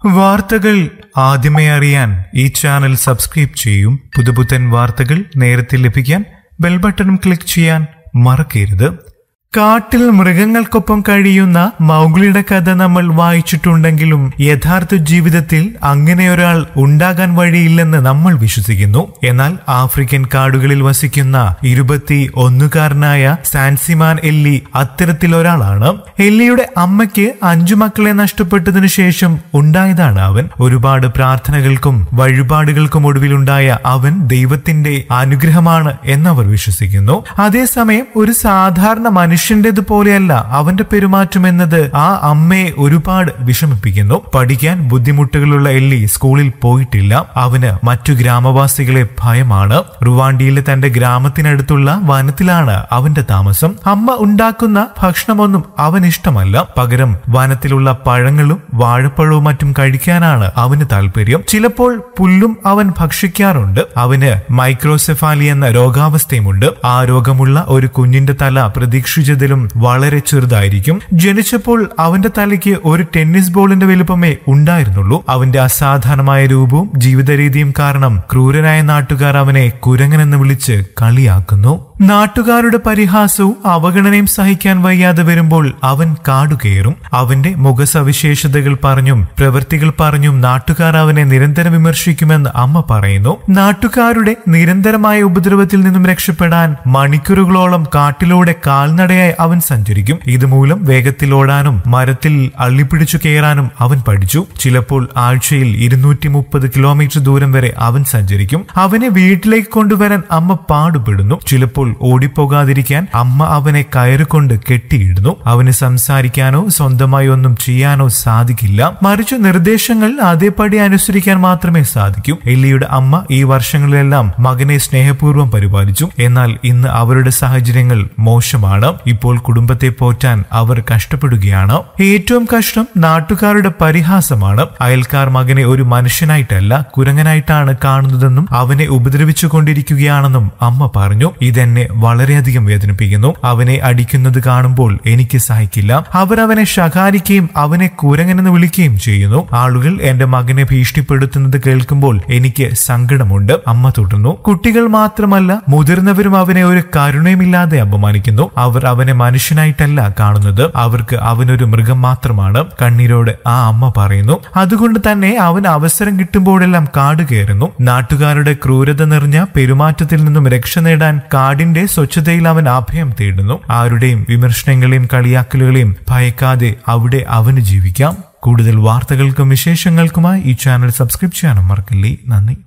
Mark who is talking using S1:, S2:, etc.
S1: വാർത്തകൾ ആദ്യമേ അറിയാൻ ഈ ചാനൽ സബ്സ്ക്രൈബ് ചെയ്യും പുതുപുത്തൻ വാർത്തകൾ നേരത്തെ ലഭിക്കാൻ ബെൽ ബട്ടണും ക്ലിക്ക് ചെയ്യാൻ മറക്കരുത് കാട്ടിൽ മൃഗങ്ങൾക്കൊപ്പം കഴിയുന്ന മൗഗ്ലിയുടെ കഥ നമ്മൾ വായിച്ചിട്ടുണ്ടെങ്കിലും യഥാർത്ഥ ജീവിതത്തിൽ അങ്ങനെ ഒരാൾ ഉണ്ടാകാൻ വഴിയില്ലെന്ന് നമ്മൾ വിശ്വസിക്കുന്നു എന്നാൽ ആഫ്രിക്കൻ കാടുകളിൽ വസിക്കുന്ന ഇരുപത്തി ഒന്നുകാരനായ സാൻസിമാൻ എല്ലി അത്തരത്തിലൊരാളാണ് എല്ലിയുടെ അമ്മയ്ക്ക് അഞ്ചു മക്കളെ നഷ്ടപ്പെട്ടതിനു ശേഷം ഉണ്ടായതാണ് അവൻ ഒരുപാട് പ്രാർത്ഥനകൾക്കും വഴിപാടുകൾക്കും ഒടുവിലുണ്ടായ അവൻ ദൈവത്തിന്റെ അനുഗ്രഹമാണ് എന്നവർ വിശ്വസിക്കുന്നു അതേസമയം ഒരു സാധാരണ മനുഷ്യന്റേത് പോലെയല്ല അവന്റെ പെരുമാറ്റം എന്നത് ആ അമ്മയെ ഒരുപാട് വിഷമിപ്പിക്കുന്നു പഠിക്കാൻ ബുദ്ധിമുട്ടുകളുള്ള എല്ലി സ്കൂളിൽ പോയിട്ടില്ല അവന് മറ്റു ഗ്രാമവാസികളെ ഭയമാണ് റുവാണ്ടിയിലെ തന്റെ ഗ്രാമത്തിനടുത്തുള്ള വനത്തിലാണ് അവന്റെ താമസം അമ്മ ഉണ്ടാക്കുന്ന ഭക്ഷണമൊന്നും അവൻ ഇഷ്ടമല്ല പകരം വനത്തിലുള്ള പഴങ്ങളും വാഴപ്പഴവും മറ്റും കഴിക്കാനാണ് അവന് താല്പര്യം ചിലപ്പോൾ പുല്ലും അവൻ ഭക്ഷിക്കാറുണ്ട് അവന് മൈക്രോസെഫാലി എന്ന രോഗാവസ്ഥയുമുണ്ട് ആ രോഗമുള്ള ഒരു കുഞ്ഞിന്റെ തല പ്രതീക്ഷിച്ചതിലും വളരെ ചെറുതായിരിക്കും ജനിച്ചപ്പോൾ അവന്റെ തലയ്ക്ക് ഒരു ടെന്നീസ് ബോളിന്റെ വലുപ്പമേ ഉണ്ടായിരുന്നുള്ളൂ അവന്റെ അസാധാരണമായ രൂപവും ജീവിത രീതിയും കാരണം ക്രൂരനായ നാട്ടുകാർ അവനെ കുരങ്ങനെന്ന് വിളിച്ച് കളിയാക്കുന്നു നാട്ടുകാരുടെ പരിഹാസവും അവഗണനയും സഹിക്കാൻ വയ്യാതെ വരുമ്പോൾ അവൻ കാടുകയറും അവന്റെ മുഖസവിശേഷതകൾ പറഞ്ഞും പ്രവൃത്തികൾ പറഞ്ഞും നാട്ടുകാർ അവനെ നിരന്തരം വിമർശിക്കുമെന്ന് അമ്മ പറയുന്നു നാട്ടുകാരുടെ നിരന്തരമായ ഉപദ്രവത്തിൽ നിന്നും രക്ഷപ്പെടാൻ മണിക്കൂറുകളോളം കാട്ടിലൂടെ കാൽനടയായി അവൻ സഞ്ചരിക്കും ഇതുമൂലം വേഗത്തിൽ ഓടാനും മരത്തിൽ അള്ളിപ്പിടിച്ചു കയറാനും അവൻ പഠിച്ചു ചിലപ്പോൾ ആഴ്ചയിൽ ഇരുന്നൂറ്റി മുപ്പത് കിലോമീറ്റർ ദൂരം വരെ അവൻ സഞ്ചരിക്കും അവനെ വീട്ടിലേക്ക് കൊണ്ടുവരാൻ അമ്മ പാടുപെടുന്നു ചിലപ്പോൾ ഓടിപ്പോകാതിരിക്കാൻ അമ്മ അവനെ കയറുകൊണ്ട് കെട്ടിയിടുന്നു അവന് സംസാരിക്കാനോ സ്വന്തമായി ഒന്നും ചെയ്യാനോ സാധിക്കില്ല മറിച്ച് നിർദ്ദേശങ്ങൾ അതേപടി അനുസരിക്കാൻ മാത്രമേ സാധിക്കൂ എല്ലിയുടെ അമ്മ ഈ വർഷങ്ങളിലെല്ലാം മകനെ സ്നേഹപൂർവ്വം പരിപാലിച്ചു എന്നാൽ ഇന്ന് അവരുടെ സാഹചര്യങ്ങൾ മോശമാണ് ഇപ്പോൾ കുടുംബത്തെ പോറ്റാൻ അവർ കഷ്ടപ്പെടുകയാണ് ഏറ്റവും കഷ്ടം നാട്ടുകാരുടെ പരിഹാസമാണ് അയൽക്കാർ മകനെ ഒരു മനുഷ്യനായിട്ടല്ല കുരങ്ങനായിട്ടാണ് കാണുന്നതെന്നും അവനെ ഉപദ്രവിച്ചു കൊണ്ടിരിക്കുകയാണെന്നും അമ്മ പറഞ്ഞു ഇതെന്നെ വളരെയധികം വേദനിപ്പിക്കുന്നു അവനെ അടിക്കുന്നത് കാണുമ്പോൾ എനിക്ക് സഹിക്കില്ല അവർ അവനെ ശകാരിക്കുകയും അവനെ കുരങ്ങനെന്ന് വിളിക്കുകയും ചെയ്യുന്നു ആളുകൾ എന്റെ മകനെ ഭീഷണിപ്പെടുത്തുന്നത് കേൾക്കുമ്പോൾ എനിക്ക് സങ്കടമുണ്ട് അമ്മ തുടർന്നു കുട്ടികൾ മാത്രമല്ല മുതിർന്നവരും അവനെ ഒരു കരുണയുമില്ലാതെ അപമാനിക്കുന്നു അവർ അവനെ മനുഷ്യനായിട്ടല്ല കാണുന്നത് അവർക്ക് അവനൊരു മൃഗം മാത്രമാണ് കണ്ണീരോട് ആ അമ്മ പറയുന്നു അതുകൊണ്ട് തന്നെ അവൻ അവസരം കിട്ടുമ്പോഴെല്ലാം കാട് കയറുന്നു നാട്ടുകാരുടെ ക്രൂരത നിറഞ്ഞ പെരുമാറ്റത്തിൽ നിന്നും രക്ഷ നേടാൻ കാടിന്റെ സ്വച്ഛതയിൽ അവൻ അഭയം തേടുന്നു ആരുടെയും വിമർശനങ്ങളെയും കളിയാക്കലുകളെയും ഭയക്കാതെ അവിടെ അവന് ജീവിക്കാം കൂടുതൽ വാർത്തകൾക്കും വിശേഷങ്ങൾക്കുമായി ഈ ചാനൽ സബ്സ്ക്രൈബ് ചെയ്യാനും മറക്കില്ലേ നന്ദി